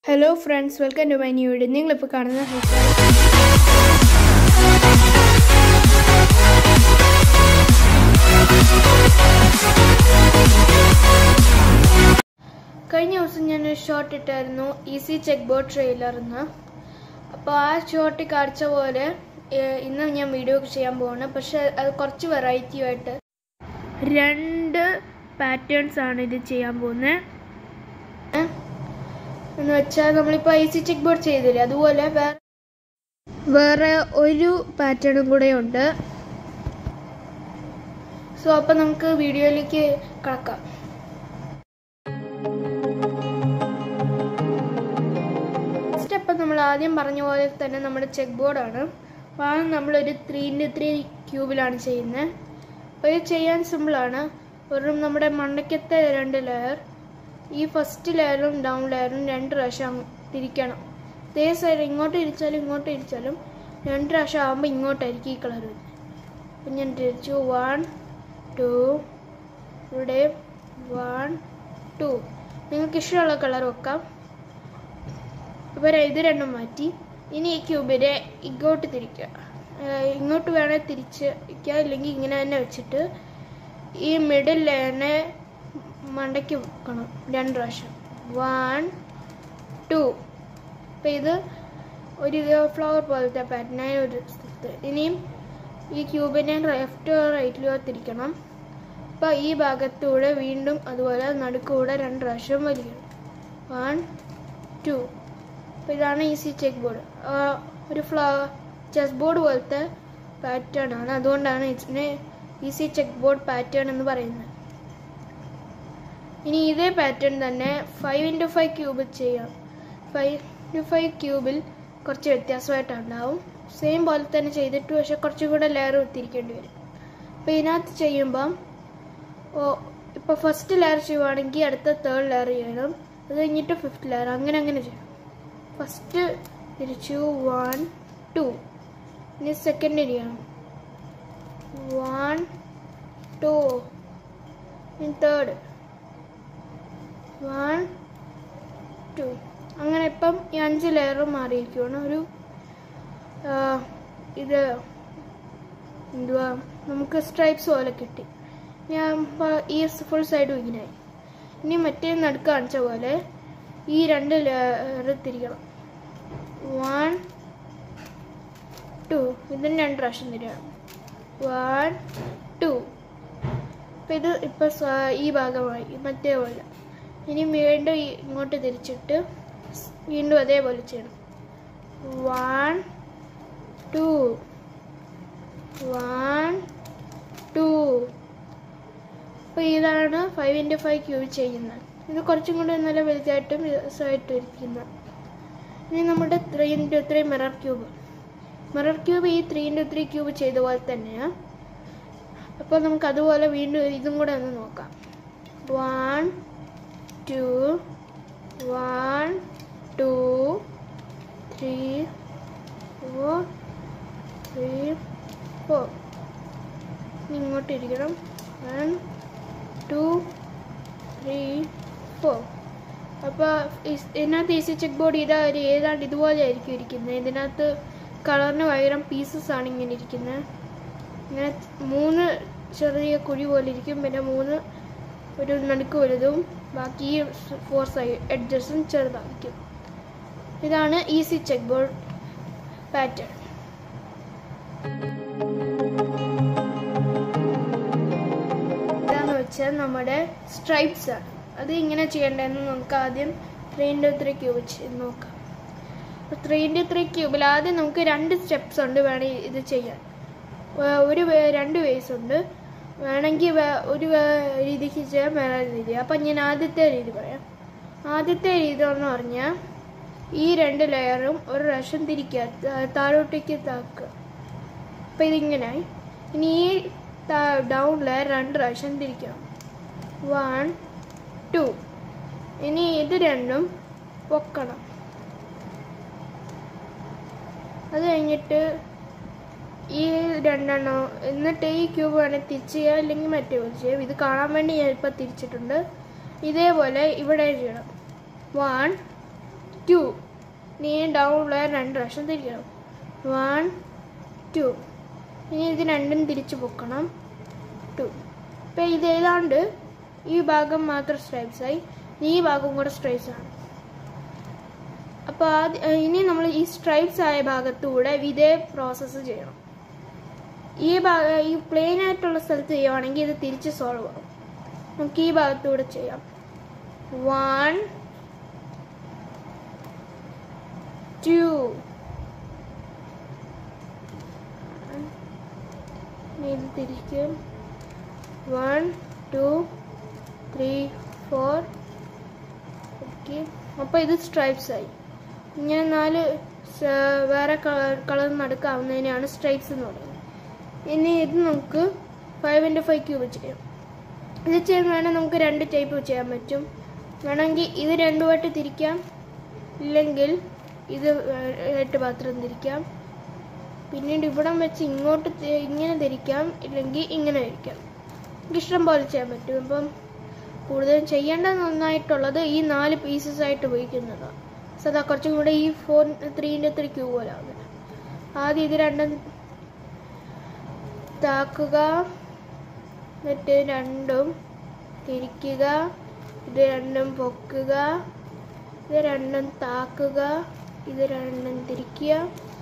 Hello friends welcome to my new video നിങ്ങളിപ്പോൾ കാണുന്ന കഴിഞ്ഞ ദിവസം ഞാൻ ഒരു ഷോർട്ട് ഇട്ടായിരുന്നു ഈസി ചെക്ക് ബോർഡ് ട്രെയിലർ എന്ന് അപ്പോൾ ആ ഷോർട്ട് കാണിച്ച പോലെ ഏഹ്, ഇന്ന് ഞാൻ വീഡിയോ ചെയ്യാൻ പോവാണ് പക്ഷെ അത് കുറച്ച് വെറൈറ്റി ആയിട്ട് രണ്ട് പാറ്റേൺസ് ആണ് ഇത് ചെയ്യാൻ പോകുന്നത് എന്ന് വെച്ചാൽ നമ്മളിപ്പോൾ ഐ സി ചെക്ക് ബോർഡ് ചെയ്തില്ലേ അതുപോലെ വേറെ വേറെ ഒരു പാറ്റേണും കൂടെ ഉണ്ട് സോ അപ്പം നമുക്ക് വീഡിയോയിലേക്ക് കടക്കാം സ്റ്റെപ്പ് നമ്മൾ ആദ്യം പറഞ്ഞ പോലെ തന്നെ നമ്മുടെ ചെക്ക് ബോർഡാണ് അപ്പോൾ അത് നമ്മളൊരു ത്രീ ഇൻറ്റു ത്രീ ക്യൂബിലാണ് ചെയ്യുന്നത് അപ്പോൾ ഇത് ചെയ്യാൻ സിമ്പിളാണ് വെറും നമ്മുടെ മണ്ടയ്ക്കത്തെ രണ്ട് ലെയർ ഈ ഫസ്റ്റ് ലെയറും ഡൗൺ ലെയറും രണ്ട് പ്രാവശ്യം തിരിക്കണം ഇതേ സൈഡ് ഇങ്ങോട്ട് തിരിച്ചാലും ഇങ്ങോട്ട് തിരിച്ചാലും രണ്ട് പ്രാവശ്യം ആകുമ്പോൾ ഇങ്ങോട്ടായിരിക്കും ഈ കളർ വരുന്നത് അപ്പം ഞാൻ തിരിച്ചു വൺ ടു ഇവിടെ വൺ ടു നിങ്ങൾക്ക് ഇഷ്ടമുള്ള കളർ വെക്കാം ഇപ്പോൾ ഇത് രണ്ടും മാറ്റി ഇനി ഈ ക്യൂബിനെ ഇങ്ങോട്ട് തിരിക്കുക ഏഹ് ഇങ്ങോട്ട് വേണേൽ തിരിച്ച് വയ്ക്കുക ഇല്ലെങ്കിൽ ഇങ്ങനെ തന്നെ വെച്ചിട്ട് ഈ മിഡിൽ ലെയറിനെ മണ്ടയ്ക്ക് വെക്കണം രണ്ട് പ്രാവശ്യം വൺ ടു അപ്പം ഇത് ഒരു ഫ്ലവർ പോലത്തെ പാറ്റേണായ ഒരു സ്ഥലത്ത് ഇനിയും ഈ ക്യൂബിനെ ലെഫ്റ്റ് റൈറ്റിലോ തിരിക്കണം അപ്പോൾ ഈ ഭാഗത്തൂടെ വീണ്ടും അതുപോലെ നടുക്കൂടെ രണ്ട് പ്രാവശ്യം വലിക്കണം വൺ ടു അപ്പോൾ ഇതാണ് ഈസി ചെക്ക് ബോർഡ് ഒരു ഫ്ലവർ ചെസ് ബോർഡ് പോലത്തെ പാറ്റേൺ ആണ് അതുകൊണ്ടാണ് ഇതിനെ ഈസി ചെക്ക് ബോർഡ് പാറ്റേൺ എന്ന് പറയുന്നത് ഇനി ഇതേ പാറ്റേൺ തന്നെ ഫൈവ് ഇൻറ്റു ഫൈവ് ക്യൂബ് ചെയ്യാം ഫൈവ് ഇൻറ്റു ഫൈവ് ക്യൂബിൽ കുറച്ച് വ്യത്യാസമായിട്ടുണ്ടാവും സെയിം പോലെ തന്നെ ചെയ്തിട്ട് പക്ഷെ കുറച്ചും കൂടെ ലെയർ തിരിക്കേണ്ടി വരും അപ്പോൾ ഇതിനകത്ത് ചെയ്യുമ്പം ഓ ഇപ്പോൾ ഫസ്റ്റ് ലെയർ ചെയ്യുവാണെങ്കിൽ അടുത്ത തേർഡ് ലെയർ ചെയ്യണം അത് കഴിഞ്ഞിട്ട് ഫിഫ്ത്ത് ലെയർ അങ്ങനെ അങ്ങനെ ചെയ്യണം ഫസ്റ്റ് തിരിച്ചു വൺ ടു ഇനി സെക്കൻഡ് ചെയ്യണം വൺ ടു ഇനി തേർഡ് വൺ ടു അങ്ങനെ ഇപ്പം ഈ അഞ്ച് ലെയറും മാറിയിരിക്കുകയാണ് ഒരു ആ, ഇത് എന്തുവാ നമുക്ക് സ്ട്രൈപ്സ് പോലെ കിട്ടി ഞാൻ പ- ഈ ഫുൾ സൈഡും ഇങ്ങനെയായി ഇനി മറ്റേ നടുക്ക് കാണിച്ച പോലെ ഈ രണ്ട് ലെയർ തിരിക്കണം വൺ ടു ഇതിന് രണ്ട് പ്രാവശ്യം തിരിയണം വൺ ടു അപ്പം ഇത് ഇപ്പം ഈ ഭാഗമായി മറ്റേ പോലെ ഇനി വീണ്ടും ഈ- ഇങ്ങോട്ട് തിരിച്ചിട്ട് സ് വീണ്ടും അതേപോലെ ചെയ്യണം വൺ ടു വൺ ടു അപ്പോൾ ഇതാണ് ഫൈവ് ഇൻറ്റു ഫൈവ് ക്യൂബ് ചെയ്യുന്നത് ഇത് കുറച്ചും കൂടി നല്ല വലുതായിട്ടും രസമായിട്ടും ഇരിക്കുന്നത് ഇനി നമ്മുടെ three into three mirror cube mirror cube ഈ ത്രീ ഇൻറ്റു ത്രീ ക്യൂബ് ചെയ്ത പോലെ തന്നെയാണ് അപ്പോൾ നമുക്ക് അതുപോലെ വീണ്ടും ഇതും കൂടെ ഒന്ന് നോക്കാം one two one two three four three four ഇങ്ങോട്ട് ഇരിക്കണം വൺ ടു ത്രീ ഫോർ അപ്പോൾ ഇതിനകത്ത് ഈസി ചെക്ക് ബോർഡ് ഇതാ ഒരു ഏതാണ്ട് ഇതുപോലെ ആയിരിക്കും ഇരിക്കുന്നത് ഇതിനകത്ത് കളറിന് പകരം പീസസ് ആണ് ഇങ്ങനെ ഇരിക്കുന്നത് ഇങ്ങനെ മൂന്ന് ചെറിയ കുഴി പോലെ ഇരിക്കും പിന്നെ മൂന്ന് ഒരു നടുക്ക് വലുതും ബാക്കി ഈ ഫോർ സൈഡ് എഡ്ജസും ചെറുതായിരിക്കും ഇതാണ് ഈസി ചെക്ക് ബോർഡ് പാറ്റേൺ ഇതാന്ന് വെച്ചാൽ നമ്മുടെ സ്ട്രൈപ്സ് ആണ് അത് ഇങ്ങനെ ചെയ്യേണ്ടതെന്ന് നമുക്ക് ആദ്യം ത്രീ ഇൻറ്റു ത്രീ ക്യൂബ് ചെയ്ത് നോക്കാം ത്രീ ഇൻറ്റു ത്രീ ക്യൂബിൽ ആദ്യം നമുക്ക് രണ്ട് സ്റ്റെപ്സ് ഉണ്ട് വേണം ഇത് ചെയ്യാൻ വേ- ഒരു വേ- രണ്ട് വേസ് ഉണ്ട് വേണമെങ്കിൽ വേ- ഒരു വേ- രീതിക്ക് ചെയ്യാൻ വേറെ രീതി അപ്പം ഞാൻ ആദ്യത്തെ രീതി പറയാം ആദ്യത്തെ രീതി എന്ന് പറഞ്ഞാൽ ഈ രണ്ട് ലെയറും ഒരു പ്രാവശ്യം തിരിക്കുക താ- താഴോട്ടേക്ക് താക്കുക അപ്പം ഇതിങ്ങനായി ഇനി ഈ ഡൗൺ ലെയർ രണ്ട് പ്രാവശ്യം തിരിക്കണം വൺ ടു ഇനി ഇത് രണ്ടും പൊക്കണം അത് കഴിഞ്ഞിട്ട് ഈ രണ്ടെണ്ണം എന്നിട്ട് ഈ ക്യൂബ് വേണേൽ തിരിച്ച് ചെയ്യാം അല്ലെങ്കിൽ മറ്റേ പോലെ ചെയ്യാം ഇത് കാണാൻ വേണ്ടി ഞാൻ ഇപ്പോൾ തിരിച്ചിട്ടുണ്ട് ഇതേപോലെ ഇവിടെ ചെയ്യണം വൺ ടു ഡൗൺ ലെയർ രണ്ട് പ്രാവശ്യം തിരിക്കണം വൺ ടു ഇനി ഇത് രണ്ടും തിരിച്ച് പൊക്കണം ടു ഇപ്പം ഇത് ഏതാണ്ട് ഈ ഭാഗം മാത്രം സ്ട്രൈപ്സ് ആയി ഈ ഭാഗം കൂടെ സ്ട്രൈപ്സ് ആണ് അപ്പോൾ ആദ്യ ഇനി നമ്മൾ ഈ സ്ട്രൈപ്സ് ആയ ഭാഗത്തൂടെ ഇതേ പ്രോസസ്സ് ചെയ്യണം ഈ ഭാഗ ഈ പ്ലെയിൻ ആയിട്ടുള്ള സ്ഥലത്ത് ചെയ്യുവാണെങ്കിൽ ഇത് തിരിച്ച് സോൾവ് ആവും നമുക്ക് ഈ ഭാഗത്തൂടെ ചെയ്യാം വൺ ടു ഇത് തിരിക്കും one two three four okay അപ്പോൾ ഇത് സ്ട്രൈപ്സ് ആയി ഇങ്ങനെ നാല് സ- വേറെ കളർ കളർ നടുക്കാവുന്നതിനാണ് സ്ട്രൈപ്സ് എന്ന് പറയുന്നത് ഇനി ഇത് നമുക്ക് ഫൈവ് ഇൻറ്റു ഫൈവ് ക്യൂബ് ചെയ്യാം ഇത് ചെയ്യാൻ വേണമെങ്കിൽ നമുക്ക് രണ്ട് ടൈപ്പ് ചെയ്യാൻ പറ്റും വേണമെങ്കിൽ ഇത് രണ്ടുമായിട്ട് തിരിക്കാം ഇല്ലെങ്കിൽ ഇത് ആയിട്ട് മാത്രം തിരിക്കാം പിന്നീട് ഇവിടം വെച്ച് ഇങ്ങോട്ട് തി- ഇങ്ങനെ തിരിക്കാം ഇല്ലെങ്കിൽ ഇങ്ങനെ തിരിക്കാം നമുക്ക് ഇഷ്ടം പോലെ ചെയ്യാൻ പറ്റും ഇപ്പം കൂടുതലും ചെയ്യേണ്ട നന്നായിട്ടുള്ളത് ഈ നാല് പീസസ് ആയിട്ട് ഉപയോഗിക്കുന്നതാണ് സദാ കുറച്ചും കൂടെ ഈ ഫോർ ത്രീൻ്റെ ത്രീ ക്യൂ പോലെ ആവുന്നത് ആദ്യം ഇത് രണ്ടും താക്കുക എന്നിട്ട് രണ്ടും തിരിക്കുക ഇത് രണ്ടും പൊക്കുക ഇത് രണ്ടും താക്കുക ഇത് രണ്ടും തിരിക്കുക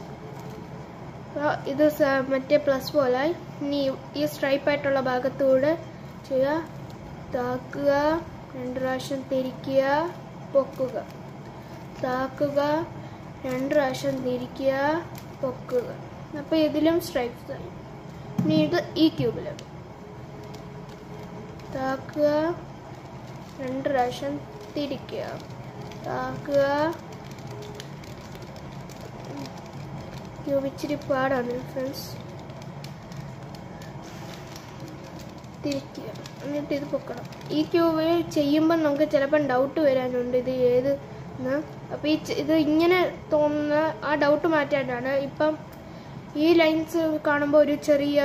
ആ, ഇത് സ- മറ്റേ പ്ലസ് പോലെ ഇനി ഈ സ്ട്രൈപ്പ് ആയിട്ടുള്ള ഭാഗത്തൂടെ ചെയ്യുക താക്കുക രണ്ട് പ്രാവശ്യം തിരിക്കുക പൊക്കുക താക്കുക രണ്ട് പ്രാവശ്യം തിരിക്കുക പൊക്കുക അപ്പോൾ ഇതിലും സ്ട്രൈപ്സ് ആയി ഇനി ഇത് ഈ ക്യൂബിൽ താക്കുക രണ്ട് പ്രാവശ്യം തിരിക്കുക താക്കുക ക്യൂബ് ഇച്ചിരി പാടാണ് ഫ്രണ്ട്സ് തിരിക്കുക എന്നിട്ട് ഇത് പൊക്കണം ഈ ക്യൂബ് ചെയ്യുമ്പോൾ നമുക്ക് ചിലപ്പം ഡൗട്ട് വരാനുണ്ട് ഇത് ഏത് എന്ന് അപ്പോൾ ഈ ചെ- ഇത് ഇങ്ങനെ തോന്നുന്ന ആ ഡൗട്ട് മാറ്റാനാണ് ഇപ്പം ഈ ലൈൻസ് കാണുമ്പോൾ ഒരു ചെറിയ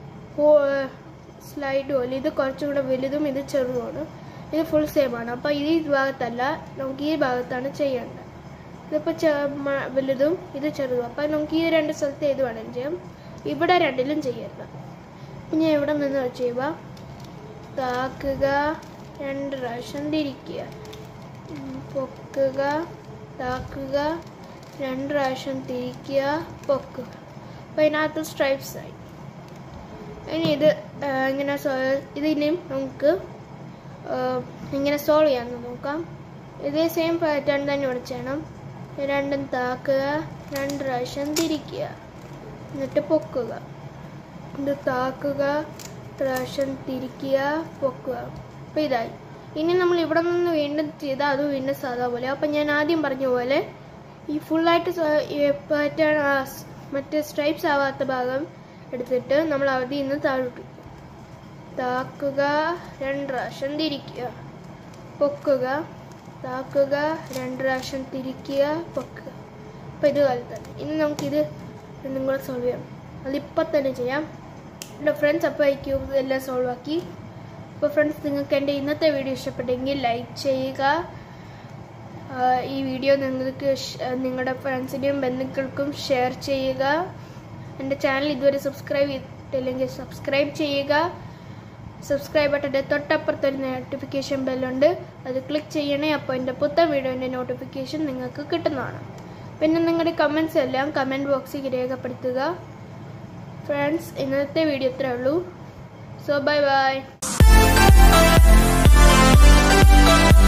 സ്ലൈഡ് പോലെ ഇത് കുറച്ചും കൂടെ വലുതും ഇത് ചെറുതുമാണ് ഇത് ഫുൾ സെയിം ആണ് അപ്പോൾ ഈ ഭാഗത്തല്ല നമുക്ക് ഈ ഭാഗത്താണ് ചെയ്യേണ്ടത് ഇതിപ്പോൾ ചെ- മ- വലുതും ഇത് ചെറുതും അപ്പം നമുക്ക് ഈ രണ്ട് സ്ഥലത്ത് ഏത് വേണമെങ്കിലും ചെയ്യാം ഇവിടെ രണ്ടിലും ചെയ്യരുത് ഇനി എവിടെ നിന്ന് ചെയ്യുക താക്കുക രണ്ട് പ്രാവശ്യം തിരിക്കുക ഉം, പൊക്കുക താക്കുക രണ്ട് പ്രാവശ്യം തിരിക്കുക പൊക്കുക അപ്പം അതിനകത്ത് സ്ട്രൈപ്സ് ആയി ഇനി ഇത് ആ, ഇങ്ങനെ സോ- ഇത് ഇനിയും നമുക്ക് ആ, ഇങ്ങനെ സോൾവ് ചെയ്യാമെന്ന് നോക്കാം ഇതേ സെയിം പാറ്റേൺ തന്നെ ഇവിടെ ചെയ്യണം രണ്ടും താക്കുക രണ്ട് പ്രാവശ്യം തിരിക്കുക എന്നിട്ട് പൊക്കുക ഇത് താക്കുക പ്രാവശ്യം തിരിക്കുക പൊക്കുക അപ്പം ഇതായി ഇനി നമ്മൾ ഇവിടെ നിന്ന് വീണ്ടും ചെയ്താൽ അത് വീണ്ടും സാധാ പോലെ അപ്പം ഞാൻ ആദ്യം പറഞ്ഞ പോലെ ഈ ഫുള്ളായിട്ട് പാറ്റേൺ മറ്റേ സ്ട്രൈപ്സ് ആവാത്ത ഭാഗം എടുത്തിട്ട് നമ്മൾ അതിൽ നിന്ന് താഴോട്ട് വയ്ക്കും. താക്കുക രണ്ട് പ്രാവശ്യം തിരിക്കുക പൊക്കുക താക്കുക രണ്ട് പ്രാവശ്യം തിരിക്കുക പൊക്കുക അപ്പം ഇതുപോലെ തന്നെ ഇനി നമുക്കിത് രണ്ടും കൂടെ സോൾവ് ചെയ്യാം അതിപ്പോൾ തന്നെ ചെയ്യാം എൻ്റെ ഫ്രണ്ട്സ് അപ്പോൾ ഈ ക്യൂബ് എല്ലാം സോൾവ് ആക്കി അപ്പോൾ ഫ്രണ്ട്സ് നിങ്ങൾക്ക് എൻ്റെ ഇന്നത്തെ വീഡിയോ ഇഷ്ടപ്പെട്ടെങ്കിൽ ലൈക്ക് ചെയ്യുക ആ, ഈ വീഡിയോ നിങ്ങൾക്ക് ഷ്- നിങ്ങളുടെ ഫ്രണ്ട്സിൻ്റെയും ബന്ധുക്കൾക്കും ഷെയർ ചെയ്യുക എൻ്റെ ചാനൽ ഇതുവരെ സബ്സ്ക്രൈബ് ചെയ്തിട്ടില്ലെങ്കിൽ സബ്സ്ക്രൈബ് ചെയ്യുക സബ്സ്ക്രൈബ് ബട്ടൻ്റെ തൊട്ടപ്പുറത്ത് ഒരു നോട്ടിഫിക്കേഷൻ ബെല്ലുണ്ട് അത് ക്ലിക്ക് ചെയ്യണേ അപ്പോൾ എൻ്റെ പുത്തൻ വീഡിയോൻ്റെ നോട്ടിഫിക്കേഷൻ നിങ്ങൾക്ക് കിട്ടുന്നതാണ് പിന്നെ നിങ്ങളുടെ കമൻസ് എല്ലാം കമൻറ്റ് ബോക്സിൽ രേഖപ്പെടുത്തുക ഫ്രണ്ട്സ് ഇന്നത്തെ വീഡിയോ ഇത്രേ ഉള്ളൂ സോ ബൈ ബൈ